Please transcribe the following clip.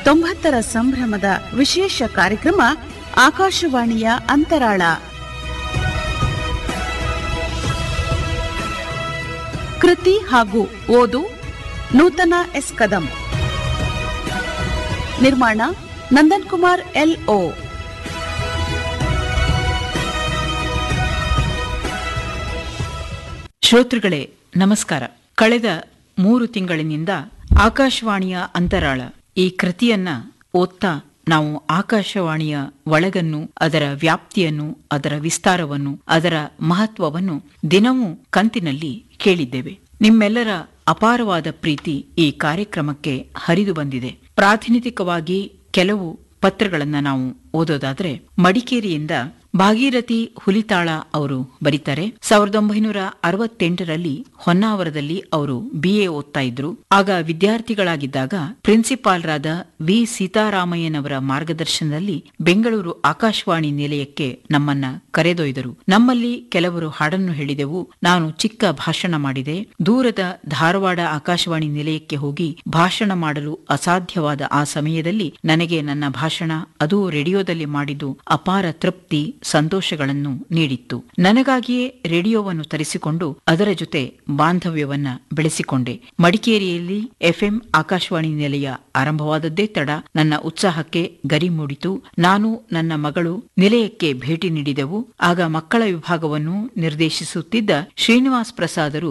ತೊಂಬತ್ತರ ಸಂಭ್ರಮದ ವಿಶೇಷ ಕಾರ್ಯಕ್ರಮ ಆಕಾಶವಾಣಿಯ ಅಂತರಾಳ ಕೃತಿ ಹಾಗೂ ಓದು ನೂತನ ಎಸ್ ಕದಂ ನಿರ್ಮಾಣ ನಂದನ್ ಕುಮಾರ್ ಎಲ್ ಓ ಶ್ರೋತೃಗಳೇ ನಮಸ್ಕಾರ ಕಳೆದ ಮೂರು ತಿಂಗಳಿನಿಂದ ಆಕಾಶವಾಣಿಯ ಅಂತರಾಳ ಈ ಕೃತಿಯನ್ನ ಓದ್ತಾ ನಾವು ಆಕಾಶವಾಣಿಯ ಒಳಗನ್ನು ಅದರ ವ್ಯಾಪ್ತಿಯನ್ನು ಅದರ ವಿಸ್ತಾರವನ್ನು ಅದರ ಮಹತ್ವವನ್ನು ದಿನವೂ ಕಂತಿನಲ್ಲಿ ಕೇಳಿದ್ದೇವೆ ನಿಮ್ಮೆಲ್ಲರ ಅಪಾರವಾದ ಪ್ರೀತಿ ಈ ಕಾರ್ಯಕ್ರಮಕ್ಕೆ ಹರಿದು ಬಂದಿದೆ ಪ್ರಾತಿನಿಧಿಕವಾಗಿ ಕೆಲವು ಪತ್ರಗಳನ್ನ ನಾವು ಓದೋದಾದ್ರೆ ಮಡಿಕೇರಿಯಿಂದ ಭಾಗೀರಥಿ ಹುಲಿತಾಳ ಅವರು ಬರೀತಾರೆ ಸಾವಿರದ ಒಂಬೈನೂರ ಅರವತ್ತೆಂಟರಲ್ಲಿ ಹೊನ್ನಾವರದಲ್ಲಿ ಅವರು ಬಿಎ ಓದ್ತಾ ಇದ್ರು ಆಗ ವಿದ್ಯಾರ್ಥಿಗಳಾಗಿದ್ದಾಗ ಪ್ರಿನ್ಸಿಪಾಲ್ರಾದ ವಿ ಸೀತಾರಾಮಯ್ಯನವರ ಮಾರ್ಗದರ್ಶನದಲ್ಲಿ ಬೆಂಗಳೂರು ಆಕಾಶವಾಣಿ ನಿಲಯಕ್ಕೆ ನಮ್ಮನ್ನ ಕರೆದೊಯ್ದರು ನಮ್ಮಲ್ಲಿ ಕೆಲವರು ಹಾಡನ್ನು ಹೇಳಿದೆವು ನಾನು ಚಿಕ್ಕ ಭಾಷಣ ಮಾಡಿದೆ ದೂರದ ಧಾರವಾಡ ಆಕಾಶವಾಣಿ ನಿಲಯಕ್ಕೆ ಹೋಗಿ ಭಾಷಣ ಮಾಡಲು ಅಸಾಧ್ಯವಾದ ಆ ಸಮಯದಲ್ಲಿ ನನಗೆ ನನ್ನ ಭಾಷಣ ಅದು ರೇಡಿಯೋದಲ್ಲಿ ಮಾಡಿದ್ದು ಅಪಾರ ತೃಪ್ತಿ ಸಂತೋಷಗಳನ್ನು ನೀಡಿತ್ತು ನನಗಾಗಿಯೇ ರೇಡಿಯೋವನ್ನು ತರಿಸಿಕೊಂಡು ಅದರ ಜೊತೆ ಬಾಂಧವ್ಯವನ್ನ ಬೆಳೆಸಿಕೊಂಡೆ ಮಡಿಕೇರಿಯಲ್ಲಿ ಎಫ್ಎಂ ಆಕಾಶವಾಣಿ ನಿಲಯ ಆರಂಭವಾದದ್ದೇ ತಡ ನನ್ನ ಉತ್ಸಾಹಕ್ಕೆ ಗರಿ ಮೂಡಿತು ನಾನು ನನ್ನ ಮಗಳು ನಿಲಯಕ್ಕೆ ಭೇಟಿ ನೀಡಿದೆವು ಆಗ ಮಕ್ಕಳ ವಿಭಾಗವನ್ನು ನಿರ್ದೇಶಿಸುತ್ತಿದ್ದ ಶ್ರೀನಿವಾಸ್ ಪ್ರಸಾದರು